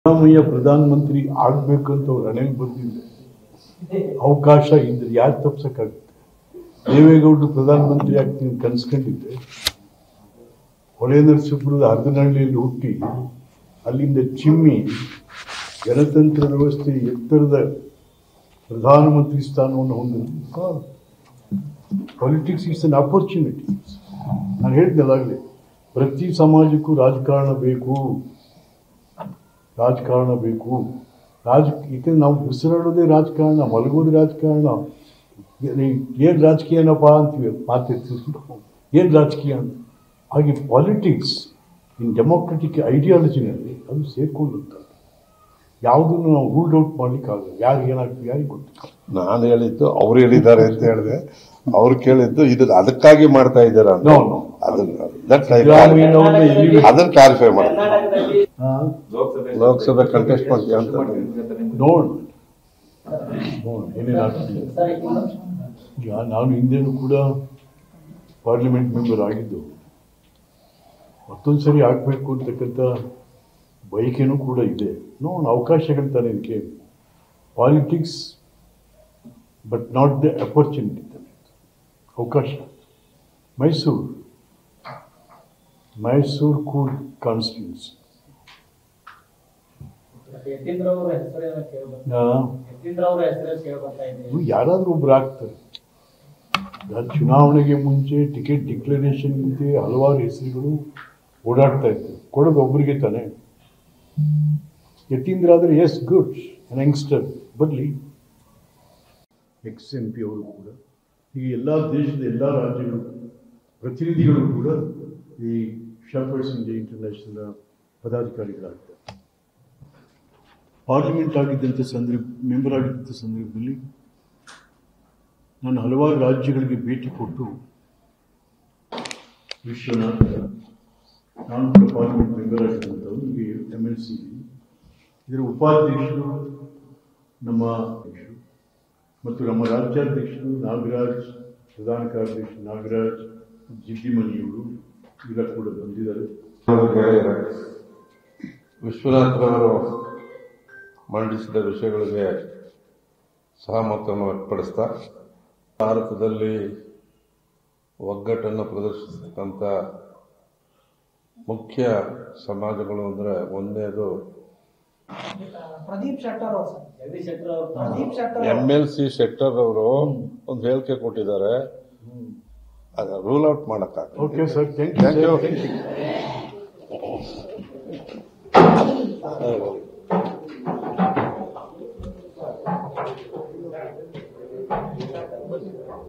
ಸಿದ್ದರಾಮಯ್ಯ ಪ್ರಧಾನಮಂತ್ರಿ ಆಗ್ಬೇಕಂತ ಅವ್ರ ಹಣೆಗೆ ಬಂದಿಲ್ಲ ಅವಕಾಶ ಇದ್ರೆ ಯಾರು ತಪ್ಸಕ್ಕಾಗುತ್ತೆ ದೇವೇಗೌಡರು ಪ್ರಧಾನಮಂತ್ರಿ ಆಗ್ತೀನಿ ಕನ್ಸ್ಕೊಂಡಿದ್ದೆ ಹೊಳೆ ನರಸೀಪುರದ ಹರದನಹಳ್ಳಿಯಲ್ಲಿ ಹುಟ್ಟಿ ಅಲ್ಲಿಂದ ಚಿಮ್ಮಿ ಗಣತಂತ್ರ ವ್ಯವಸ್ಥೆ ಎತ್ತರದ ಪ್ರಧಾನಮಂತ್ರಿ ಸ್ಥಾನವನ್ನು ಹೊಂದಿದ್ರು ಪಾಲಿಟಿಕ್ಸ್ ಇಸ್ ಅನ್ ಅಪರ್ಚುನಿಟಿ ನಾನು ಹೇಳಿದ್ನಲ್ಲಾಗಲೇ ಪ್ರತಿ ಸಮಾಜಕ್ಕೂ ರಾಜಕಾರಣ ಬೇಕು ರಾಜಕಾರಣ ಬೇಕು ರಾಜ ಯಾಕಂದ್ರೆ ನಾವು ಉಸಿರಾಡೋದೇ ರಾಜಕಾರಣ ಮಲಗೋದೇ ರಾಜಕಾರಣ ಏನು ರಾಜಕೀಯನಪ್ಪ ಅಂತೀವಿ ಮಾತಿರ್ತೀವಿ ಏನು ರಾಜಕೀಯ ಅಂತ ಹಾಗೆ ಪಾಲಿಟಿಕ್ಸ್ ಇನ್ ಡೆಮೋಕ್ರೆಟಿಕ್ ಐಡಿಯಾಲಜಿನಲ್ಲಿ ಅದು ಸೇರ್ಕೊಳ್ಳುತ್ತೆ ಯಾವುದನ್ನು ನಾವು ರೂಲ್ಡ್ ಔಟ್ ಮಾಡ್ಲಿಕ್ಕಾಗಲ್ಲ ಯಾರು ಏನಾಗ್ತದೆ ಯಾರಿಗೆ ಗೊತ್ತು ನಾನು ಹೇಳಿದ್ದು ಅವ್ರು ಹೇಳಿದ್ದಾರೆ ಅಂತ ಹೇಳಿದೆ ಅವ್ರು ಕೇಳಿದ್ದು ಇದು ಅದಕ್ಕಾಗಿ ಮಾಡ್ತಾ ಇದ್ದೀರಾ ಅಂತ No, no. ಅದನ್ನ that I- ಸಿದ್ದರಾಮಯ್ಯನವ್ರನ್ನ ಎಲ್ಲಿ ಅದನ್ನ ಕ್ಲಾರಿಫೈ ಮಾಡಿ ಕರ್ನಾಟಕದಲ್ಲಿ ಹಾ? ಲೋಕಸಭೆ ಕಂಟೆಸ್ಟ್ ಮಾಡ್ತೀವಿ ಅಂತ ನೋಡ್ ನೋಡ್ ಏನೇನಾಗ್ತದೆ ಸರ್, ಇನ್ನೊಂದು- ಈಗ ನಾನು ಹಿಂದೆನೂ ಕೂಡ ಪಾರ್ಲಿಮೆಂಟ್ ಮೆಂಬರ್ ಆಗಿದ್ದು ಮತ್ತೊಂದು ಸರಿ ಆಗಬೇಕು ಅಂತಕ್ಕಂಥ ಬಯಕೆನೂ ಕೂಡ ಇದೆ ನೋಡೋಣ ಅವಕಾಶಗಳು ತಾನೆ ಇದಕ್ಕೆ politics but not the opportunity ತಾನೆ ಅವಕಾಶ ಮೈಸೂರು ಮೈಸೂರು ಕೂಲ್ ಕಾನ್ಸ್ಟಿಟ್ಯೂನ್ಸಿ ಯತೀಂದ್ರ ಅವರ ಹೆಸರೇನೋ ಕೇಳ್ಬರ್ತಾ ಯತೀಂದ್ರ ಅವರ ಹೆಸರೇ ಕೇಳ್ಬರ್ತಾ ಇದೆ ಯಾರಾದ್ರೂ ಒಬ್ರು ಆಗ್ತಾರೆ ಈಗ ಚುನಾವಣೆಗೆ ಮುಂಚೆ ಟಿಕೆಟ್ ಡಿಕ್ಲರೇಷನ್ ಮುಂಚೆ ಹಲವಾರು ಹೆಸರುಗಳು ಓಡಾಡ್ತಾ ಇತ್ತು ಕೊಡೋದು ಒಬ್ಬರಿಗೆ ತಾನೆ ಯತೀಂದ್ರ ಆದರೆ ಎಸ್ ಗುಡ್ ಯಂಗ್ಸ್ಟರ್ ಬರಲಿ ಎಕ್ಸ್ ಎಂ ಪಿ ಅವರು ಕೂಡ ಈಗ ಎಲ್ಲ ದೇಶದ ಎಲ್ಲ ರಾಜ್ಯಗಳು ಪ್ರತಿನಿಧಿಗಳು ಕೂಡ ಈ ಶರ್ಪರ್ಸ್ ಇಂಡಿಯಾ ಇಂಟರ್ನ್ಯಾಷನಲ್ ಪದಾಧಿಕಾರಿಗಳಾಗ್ತಾರೆ ಪಾರ್ಲಿಮೆಂಟ್ ಆಗಿದ್ದಂಥ ಸಂದರ್ಭ ಮೆಂಬರ್ ಆಗಿದ್ದಂಥ ಸಂದರ್ಭದಲ್ಲಿ ನಾನು ಹಲವಾರು ರಾಜ್ಯಗಳಿಗೆ ಭೇಟಿ ಕೊಟ್ಟು ವಿಶ್ವನಾಥ್ ನಾನು ಕೂಡ ಪಾರ್ಲಿಮೆಂಟ್ ಮೆಂಬರ್ ಆಗಿದ್ದಂಥವ್ರು ಈಗ ಎಮ್ ಎಲ್ ಸಿ ಇದರ ಉಪಾಧ್ಯಕ್ಷರು ನಮ್ಮ ಅಧ್ಯಕ್ಷರು ಮತ್ತು ನಮ್ಮ ರಾಜ್ಯಾಧ್ಯಕ್ಷರು ನಾಗರಾಜ್ ಪ್ರಧಾನ ಕಾರ್ಯದರ್ಶಿ ನಾಗರಾಜ್ ಜಿದ್ದಿಮನಿಯವರು ಈಗ ಕೂಡ ಬಂದಿದ್ದಾರೆ ವಿಶ್ವನಾಥ್ರವರು ಮಂಡಿಸಿದ ವಿಷಯಗಳಿಗೆ ಸಹಮತವನ್ನು ವ್ಯಕ್ತಪಡಿಸ್ತಾ ಭಾರತದಲ್ಲಿ ಒಗ್ಗಟ್ಟನ್ನು ಪ್ರದರ್ಶಿಸತಕ್ಕಂಥ ಮುಖ್ಯ ಸಮಾಜಗಳು ಅಂದರೆ ಒಂದನೇದು ಪ್ರದೀಪ್ ಶೆಟ್ಟರ್ ಅವರು ಸರ್ ಜಗದೀಶ್ ಶೆಟ್ಟರ್ ಅವರು Pradeep Shettar M L C Shettar ಅವರು ಒಂದು ಹೇಳಿಕೆ ಕೊಟ್ಟಿದ್ದಾರೆ ಅದ ರೂಲ್ ಔಟ್ ಮಾಡಕ್ಕಾಗ okay sir thank Thank you you.